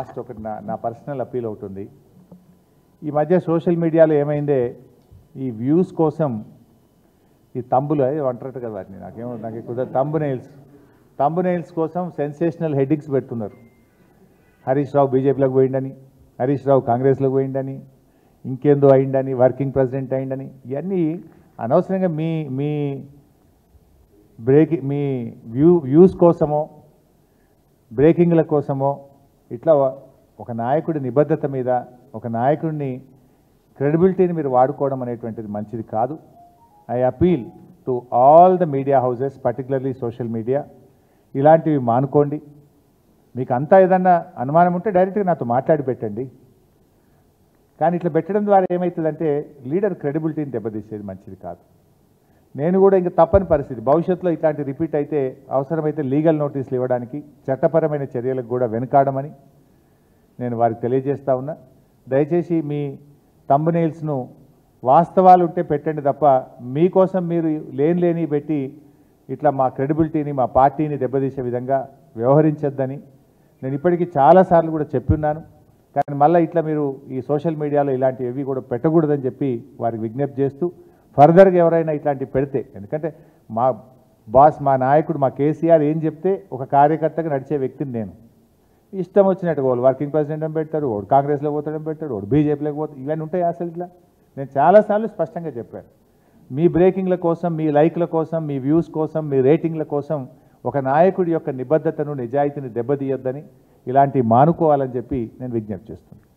last ఒకటి నా నా పర్సనల్ అప్పీల్ అవుతుంది ఈ మధ్య సోషల్ మీడియాలో ఏమైందే ఈ వ్యూస్ కోసం ఈ తంబులు అది అంటారట కదా వాటిని నాకేమో నాకు కుదరదు తంబు నెయిల్స్ తంబు నెయిల్స్ కోసం సెన్సేషనల్ హెడ్డింగ్స్ పెడుతున్నారు హరీష్ రావు బీజేపీలోకి పోయిండని హరీష్ రావు కాంగ్రెస్లోకి పోయిండని ఇంకేందో అయిండని వర్కింగ్ ప్రెసిడెంట్ అయిండని ఇవన్నీ అనవసరంగా మీ మీ బ్రేక్ మీ వ్యూ వ్యూస్ కోసమో బ్రేకింగ్ల కోసమో ఇట్లా ఒక నాయకుడి నిబద్ధత మీద ఒక నాయకుడిని క్రెడిబిలిటీని మీరు వాడుకోవడం అనేటువంటిది మంచిది కాదు I appeal to all the media houses particularly social media ఇలాంటివి మానుకోండి మీకు అంతా ఏదన్నా అనుమానం ఉంటే డైరెక్ట్గా నాతో మాట్లాడి పెట్టండి కానీ ఇట్లా పెట్టడం ద్వారా ఏమవుతుందంటే లీడర్ క్రెడిబిలిటీని దెబ్బతీసేది మంచిది కాదు నేను కూడా ఇంకా తప్పని పరిస్థితి భవిష్యత్తులో ఇట్లాంటి రిపీట్ అయితే అవసరమైతే లీగల్ నోటీసులు ఇవ్వడానికి చట్టపరమైన చర్యలకు కూడా వెనుకాడమని నేను వారికి తెలియజేస్తా ఉన్నా దయచేసి మీ తంబునెయిల్స్ను వాస్తవాలు ఉంటే పెట్టండి తప్ప మీకోసం మీరు లేని లేని పెట్టి ఇట్లా మా క్రెడిబిలిటీని మా పార్టీని దెబ్బతీసే విధంగా వ్యవహరించొద్దని నేను ఇప్పటికీ చాలాసార్లు కూడా చెప్పున్నాను కానీ మళ్ళీ ఇట్లా మీరు ఈ సోషల్ మీడియాలో ఇలాంటివి ఏవి కూడా పెట్టకూడదని చెప్పి వారికి విజ్ఞప్తి చేస్తూ ఫర్దర్గా ఎవరైనా ఇట్లాంటివి పెడితే ఎందుకంటే మా బాస్ మా నాయకుడు మా కేసీఆర్ ఏం చెప్తే ఒక కార్యకర్తగా నడిచే వ్యక్తిని నేను ఇష్టం వచ్చినట్టు వాళ్ళు వర్కింగ్ ప్రెసిడెంట్ అని పెడతాడు వాడు కాంగ్రెస్లో పోతాడని పెడతాడు వాడు బీజేపీలోకి పోతాడు ఇవన్నీ ఉంటాయి అసలు ఇట్లా నేను చాలాసార్లు స్పష్టంగా చెప్పాను మీ బ్రేకింగ్ల కోసం మీ లైక్ల కోసం మీ వ్యూస్ కోసం మీ రేటింగ్ల కోసం ఒక నాయకుడి యొక్క నిబద్ధతను నిజాయితీని దెబ్బతీయొద్దని ఇలాంటివి మానుకోవాలని చెప్పి నేను విజ్ఞప్తి చేస్తున్నాను